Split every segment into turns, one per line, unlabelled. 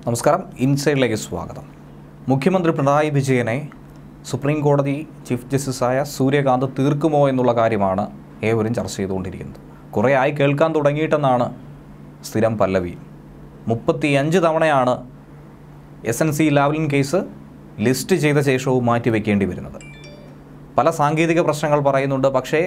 നമസ്കാരം ഇൻസൈഡിലേക്ക് സ്വാഗതം മുഖ്യമന്ത്രി പിണറായി വിജയനെ സുപ്രീം കോടതി ചീഫ് ജസ്റ്റിസായ സൂര്യകാന്ത് തീർക്കുമോ എന്നുള്ള കാര്യമാണ് ഏവരും ചർച്ച ചെയ്തുകൊണ്ടിരിക്കുന്നത് കുറേ ആയി കേൾക്കാൻ തുടങ്ങിയിട്ടെന്നാണ് സ്ഥിരം പല്ലവി മുപ്പത്തിയഞ്ച് തവണയാണ് S N C Lavalin case list ചെയ്ത ശേഷവും മാറ്റിവെക്കേണ്ടി വരുന്നത് പല സാങ്കേതിക പ്രശ്നങ്ങൾ പറയുന്നുണ്ട് പക്ഷേ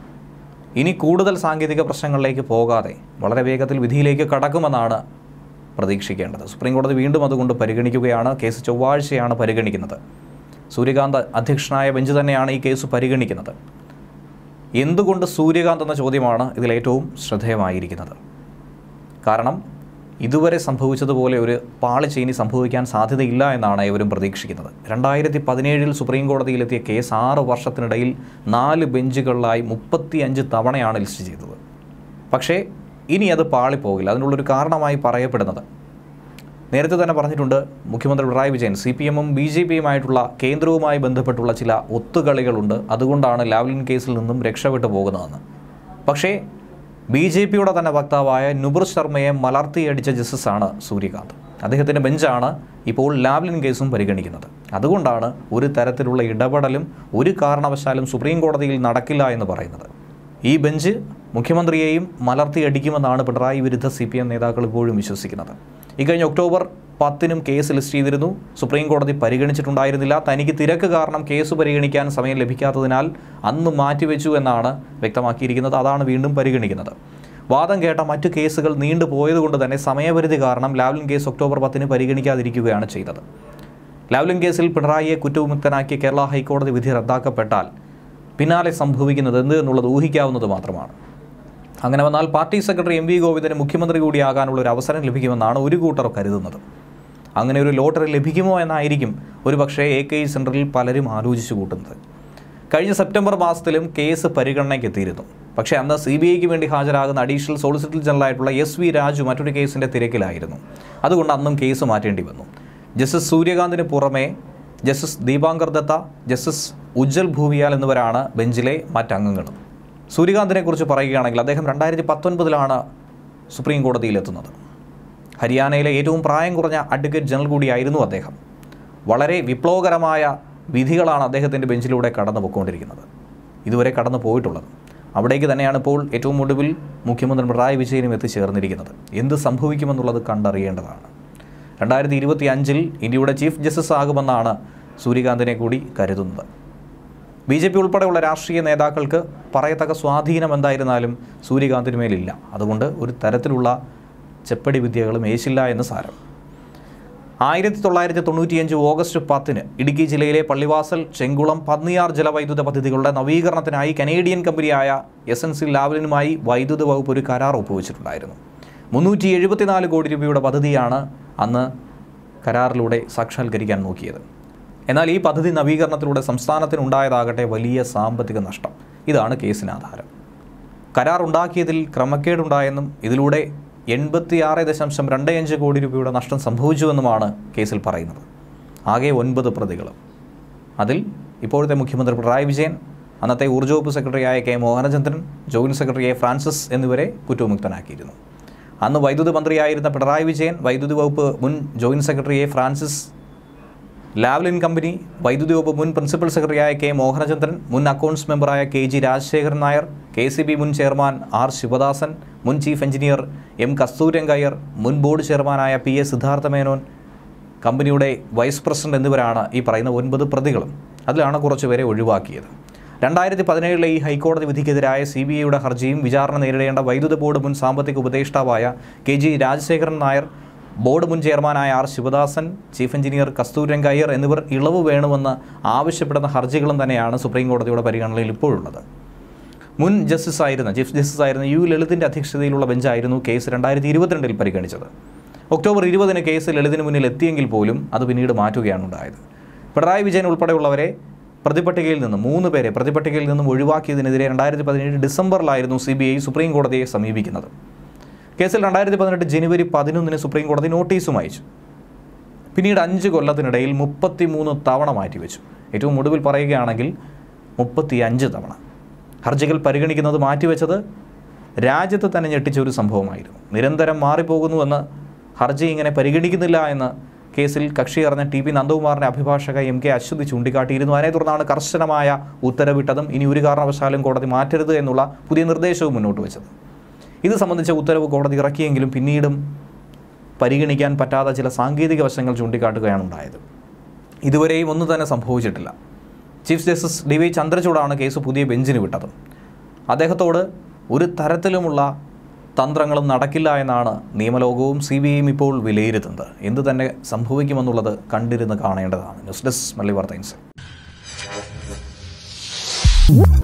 ഇനി കൂടുതൽ സാങ്കേതിക പ്രശ്നങ്ങളിലേക്ക് പോകാതെ വളരെ വേഗത്തിൽ വിധിയിലേക്ക് കടക്കുമെന്നാണ് പ്രതീക്ഷിക്കേണ്ടത് സുപ്രീം കോടതി വീണ്ടും അതുകൊണ്ട് പരിഗണിക്കുകയാണ് കേസ് ചൊവ്വാഴ്ചയാണ് പരിഗണിക്കുന്നത് സൂര്യകാന്ത് അധ്യക്ഷനായ ബെഞ്ച് തന്നെയാണ് ഈ കേസ് പരിഗണിക്കുന്നത് എന്തുകൊണ്ട് സൂര്യകാന്ത് എന്ന ചോദ്യമാണ് ഇതിലേറ്റവും ശ്രദ്ധേയമായിരിക്കുന്നത് കാരണം ഇതുവരെ സംഭവിച്ചതുപോലെ ഒരു പാളിച്ച ഇനി സംഭവിക്കാൻ സാധ്യതയില്ല എന്നാണ് ഇവരും പ്രതീക്ഷിക്കുന്നത് രണ്ടായിരത്തി പതിനേഴിൽ സുപ്രീം കോടതിയിലെത്തിയ കേസ് ആറ് വർഷത്തിനിടയിൽ നാല് ബെഞ്ചുകളിലായി മുപ്പത്തിയഞ്ച് തവണയാണ് ലിസ്റ്റ് ചെയ്തത് പക്ഷേ ഇനി അത് പാളിപ്പോകില്ല അതിനുള്ളൊരു കാരണമായി പറയപ്പെടുന്നത് നേരത്തെ തന്നെ പറഞ്ഞിട്ടുണ്ട് മുഖ്യമന്ത്രി പിണറായി വിജയൻ സി പി എമ്മും ബി ജെ പിയുമായിട്ടുള്ള കേന്ദ്രവുമായി ബന്ധപ്പെട്ടുള്ള ചില ഒത്തുകളികളുണ്ട് അതുകൊണ്ടാണ് ലാവ്ലിൻ കേസിൽ നിന്നും രക്ഷപ്പെട്ടു പോകുന്നതെന്ന് പക്ഷേ ബി ജെ പിയുടെ തന്നെ വക്താവായ നുബുർ ശർമ്മയെ മലർത്തിയടിച്ച ജസ്റ്റിസാണ് സൂര്യകാന്ത് അദ്ദേഹത്തിൻ്റെ ബെഞ്ചാണ് ഇപ്പോൾ ലാവ്ലിൻ കേസും പരിഗണിക്കുന്നത് അതുകൊണ്ടാണ് ഒരു തരത്തിലുള്ള ഇടപെടലും ഒരു കാരണവശാലും സുപ്രീം കോടതിയിൽ നടക്കില്ല എന്ന് പറയുന്നത് ഈ ബെഞ്ച് മുഖ്യമന്ത്രിയെയും മലർത്തിയടിക്കുമെന്നാണ് പിണറായി വിരുദ്ധ സി പി എം നേതാക്കൾ ഇപ്പോഴും വിശ്വസിക്കുന്നത് ഇക്കഴിഞ്ഞ ഒക്ടോബർ പത്തിനും കേസ് ലിസ്റ്റ് ചെയ്തിരുന്നു സുപ്രീം കോടതി പരിഗണിച്ചിട്ടുണ്ടായിരുന്നില്ല തനിക്ക് തിരക്ക് കാരണം കേസ് പരിഗണിക്കാൻ സമയം ലഭിക്കാത്തതിനാൽ അന്ന് മാറ്റിവെച്ചു എന്നാണ് വ്യക്തമാക്കിയിരിക്കുന്നത് അതാണ് വീണ്ടും പരിഗണിക്കുന്നത് വാദം കേട്ട മറ്റു കേസുകൾ നീണ്ടുപോയതുകൊണ്ട് തന്നെ സമയപരിധി കാരണം ലാവ്ലിൻ കേസ് ഒക്ടോബർ പത്തിന് പരിഗണിക്കാതിരിക്കുകയാണ് ചെയ്തത് ലാവ്ലിൻ കേസിൽ പിണറായിയെ കുറ്റവിമുക്തനാക്കിയ കേരള ഹൈക്കോടതി വിധി റദ്ദാക്കപ്പെട്ടാൽ പിന്നാലെ സംഭവിക്കുന്നത് എന്ത് എന്നുള്ളത് ഊഹിക്കാവുന്നത് മാത്രമാണ് അങ്ങനെ വന്നാൽ പാർട്ടി സെക്രട്ടറി എം വി ഗോവിന്ദന് മുഖ്യമന്ത്രി കൂടിയാകാനുള്ള ഒരു അവസരം ലഭിക്കുമെന്നാണ് ഒരു കൂട്ടർ കരുതുന്നത് അങ്ങനെ ഒരു ലോട്ടറി ലഭിക്കുമോ എന്നായിരിക്കും ഒരു പക്ഷേ എ കെ ഇ സെൻറ്ററിൽ പലരും ആലോചിച്ചു കൂട്ടുന്നത് കഴിഞ്ഞ സെപ്റ്റംബർ മാസത്തിലും കേസ് പരിഗണനയ്ക്ക് എത്തിയിരുന്നു പക്ഷേ അന്ന് സി ബി ഐക്ക് വേണ്ടി ഹാജരാകുന്ന അഡീഷണൽ സോളിസിറ്റർ ജനറലായിട്ടുള്ള എസ് വി രാജു മറ്റൊരു കേസിൻ്റെ തിരക്കിലായിരുന്നു അതുകൊണ്ട് അന്നും കേസ് മാറ്റേണ്ടി വന്നു ജസ്റ്റിസ് സൂര്യകാന്തിന് പുറമെ ജസ്റ്റിസ് ദീപാങ്കർ ദത്ത ജസ്റ്റിസ് ഉജ്ജൽ ഭൂവിയാൽ എന്നിവരാണ് ബെഞ്ചിലെ മറ്റംഗങ്ങളും സൂര്യകാന്തിനെ കുറിച്ച് പറയുകയാണെങ്കിൽ അദ്ദേഹം രണ്ടായിരത്തി പത്തൊൻപതിലാണ് സുപ്രീം കോടതിയിലെത്തുന്നത് ഹരിയാനയിലെ ഏറ്റവും പ്രായം കുറഞ്ഞ അഡ്വക്കേറ്റ് ജനറൽ കൂടിയായിരുന്നു അദ്ദേഹം വളരെ വിപ്ലവകരമായ വിധികളാണ് അദ്ദേഹത്തിൻ്റെ ബെഞ്ചിലൂടെ കടന്നു പോയിക്കൊണ്ടിരിക്കുന്നത് ഇതുവരെ കടന്നു പോയിട്ടുള്ളത് അവിടേക്ക് തന്നെയാണ് ഇപ്പോൾ ഏറ്റവും ഒടുവിൽ മുഖ്യമന്ത്രി പിണറായി വിജയനും എത്തിച്ചേർന്നിരിക്കുന്നത് എന്ത് സംഭവിക്കുമെന്നുള്ളത് കണ്ടറിയേണ്ടതാണ് രണ്ടായിരത്തി ഇരുപത്തി അഞ്ചിൽ ഇന്ത്യയുടെ ചീഫ് ജസ്റ്റിസ് ആകുമെന്നാണ് സൂര്യകാന്തിനെ കൂടി കരുതുന്നത് ബി ജെ പി ഉൾപ്പെടെയുള്ള രാഷ്ട്രീയ നേതാക്കൾക്ക് പറയത്തക്ക സ്വാധീനം എന്തായിരുന്നാലും സൂര്യകാന്തിന് മേലില്ല അതുകൊണ്ട് ഒരു തരത്തിലുള്ള ചെപ്പടി വിദ്യകളും ഏശില്ല എന്ന് സാരം ആയിരത്തി തൊള്ളായിരത്തി തൊണ്ണൂറ്റിയഞ്ച് ഓഗസ്റ്റ് പത്തിന് ഇടുക്കി ജില്ലയിലെ പള്ളിവാസൽ ചെങ്കുളം പന്നിയാർ ജലവൈദ്യുത പദ്ധതികളുടെ നവീകരണത്തിനായി കനേഡിയൻ കമ്പനിയായ എസ് എൻ സി ലാവലിനുമായി വൈദ്യുത വകുപ്പ് ഒരു കരാർ ഒപ്പുവെച്ചിട്ടുണ്ടായിരുന്നു മുന്നൂറ്റി എഴുപത്തിനാല് കോടി രൂപയുടെ പദ്ധതിയാണ് അന്ന് കരാറിലൂടെ സാക്ഷാത്കരിക്കാൻ നോക്കിയത് എന്നാൽ ഈ പദ്ധതി നവീകരണത്തിലൂടെ സംസ്ഥാനത്തിനുണ്ടായതാകട്ടെ വലിയ സാമ്പത്തിക നഷ്ടം ഇതാണ് കേസിന് ആധാരം കരാർ ഉണ്ടാക്കിയതിൽ ക്രമക്കേടുണ്ടായെന്നും ഇതിലൂടെ എൺപത്തിയാറ് ദശാംശം രണ്ട് അഞ്ച് കോടി രൂപയുടെ നഷ്ടം സംഭവിച്ചുവെന്നുമാണ് കേസിൽ പറയുന്നത് ആകെ ഒൻപത് പ്രതികൾ അതിൽ ഇപ്പോഴത്തെ മുഖ്യമന്ത്രി പിണറായി വിജയൻ അന്നത്തെ ഊർജ്ജ വകുപ്പ് സെക്രട്ടറിയായ K Mohanachandran joint secretary A Francis എന്നിവരെ കുറ്റവിമുക്തനാക്കിയിരുന്നു അന്ന് വൈദ്യുതി മന്ത്രിയായിരുന്ന പിണറായി വിജയൻ വൈദ്യുതി വകുപ്പ് മുൻ joint secretary A Francis Lavalin company വൈദ്യുതി വകുപ്പ് മുൻ പ്രിൻസിപ്പൽ സെക്രട്ടറിയായ കെ മോഹനചന്ദ്രൻ മുൻ അക്കൗണ്ട്സ് മെമ്പറായ K G Rajasekharan Nair K C B മുൻ ചെയർമാൻ ആർ ശിവദാസൻ മുൻ ചീഫ് എഞ്ചിനീയർ എം കസ്തൂരംഗയ്യർ മുൻ ബോർഡ് ചെയർമാനായ പി എ സിദ്ധാർത്ഥ മേനോൻ കമ്പനിയുടെ വൈസ് പ്രസിഡന്റ് എന്നിവരാണ് ഈ പറയുന്ന ഒൻപത് പ്രതികളും അതിലാണ് കുറച്ചുപേരെ ഒഴിവാക്കിയത് രണ്ടായിരത്തി പതിനേഴിലെ ഈ ഹൈക്കോടതി വിധിക്കെതിരായ സി ബി ഐയുടെ ഹർജിയും വിചാരണ നേരിടേണ്ട വൈദ്യുത ബോർഡ് മുൻ സാമ്പത്തിക ഉപദേഷ്ടാവായ K G Rajasekharan Nair board മുൻ ചെയർമാനായ R Sivadasan chief engineer Kasturiranga Iyer എന്നിവർ ഇളവ് വേണമെന്ന് ആവശ്യപ്പെടുന്ന ഹർജികളും തന്നെയാണ് സുപ്രീം കോടതിയുടെ പരിഗണനയിൽ ഇപ്പോഴുള്ളത് മുൻ ജസ്റ്റിസ് ആയിരുന്ന ചീഫ് ജസ്റ്റിസ് ആയിരുന്ന യു ലളിതിൻ്റെ അധ്യക്ഷതയിലുള്ള ബെഞ്ചായിരുന്നു കേസ് രണ്ടായിരത്തി ഇരുപത്തിരണ്ടിൽ പരിഗണിച്ചത് ഒക്ടോബർ ഇരുപതിന് കേസ് ലളിതിന് മുന്നിൽ എത്തിയെങ്കിൽ പോലും അത് പിന്നീട് മാറ്റുകയാണ് ഉണ്ടായത് പിണറായി വിജയൻ ഉൾപ്പെടെയുള്ളവരെ പ്രതിപട്ടികയിൽ നിന്നും മൂന്ന് പേരെ പ്രതിപട്ടികയിൽ നിന്നും ഒഴിവാക്കിയതിനെതിരെ രണ്ടായിരത്തി പതിനേഴ് ഡിസംബറിലായിരുന്നു സി ബി ഐ സുപ്രീം കോടതിയെ സമീപിക്കുന്നത് കേസിൽ രണ്ടായിരത്തി പതിനെട്ട് ജനുവരി പതിനൊന്നിന് സുപ്രീം കോടതി നോട്ടീസും അയച്ചു പിന്നീട് അഞ്ച് കൊല്ലത്തിനിടയിൽ മുപ്പത്തിമൂന്ന് തവണ മാറ്റിവെച്ചു ഏറ്റവും ഒടുവിൽ പറയുകയാണെങ്കിൽ മുപ്പത്തി അഞ്ച് തവണ ഹർജികൾ പരിഗണിക്കുന്നത് മാറ്റിവെച്ചത് രാജ്യത്ത് തന്നെ ഞെട്ടിച്ച ഒരു സംഭവമായിരുന്നു നിരന്തരം മാറിപ്പോകുന്നുവെന്ന് ഹർജി ഇങ്ങനെ പരിഗണിക്കുന്നില്ല എന്ന് കേസിൽ കക്ഷിയറിഞ്ഞ ടി പി നന്ദകുമാറിൻ്റെ അഭിഭാഷക എം കെ അശ്വതി ചൂണ്ടിക്കാട്ടിയിരുന്നു അതിനെ തുടർന്നാണ് കർശനമായ ഉത്തരവിട്ടതും ഇനി ഒരു കാരണവശാലും കോടതി മാറ്റരുത് എന്നുള്ള പുതിയ നിർദ്ദേശവും മുന്നോട്ട് വെച്ചത് ഇത് സംബന്ധിച്ച ഉത്തരവ് കോടതി ഇറക്കിയെങ്കിലും പിന്നീടും പരിഗണിക്കാൻ പറ്റാത്ത ചില സാങ്കേതിക വശങ്ങൾ ചൂണ്ടിക്കാട്ടുകയാണ് ഉണ്ടായത് ഇതുവരെയും ഒന്നും തന്നെ സംഭവിച്ചിട്ടില്ല ചീഫ് ജസ്റ്റിസ് ഡി വൈ ചന്ദ്രചൂഡാണ് കേസ് പുതിയ ബെഞ്ചിന് വിട്ടത് അദ്ദേഹത്തോട് ഒരു തരത്തിലുമുള്ള തന്ത്രങ്ങളും നടക്കില്ല എന്നാണ് നിയമലോകവും സി ബി ഐയും ഇപ്പോൾ വിലയിരുത്തുന്നത് എന്ത് തന്നെ സംഭവിക്കുമെന്നുള്ളത് കണ്ടിരുന്ന് കാണേണ്ടതാണ് ന്യൂസ് ഡെസ്ക് മല്ലി വാർത്ത ഇൻസൈറ്റ്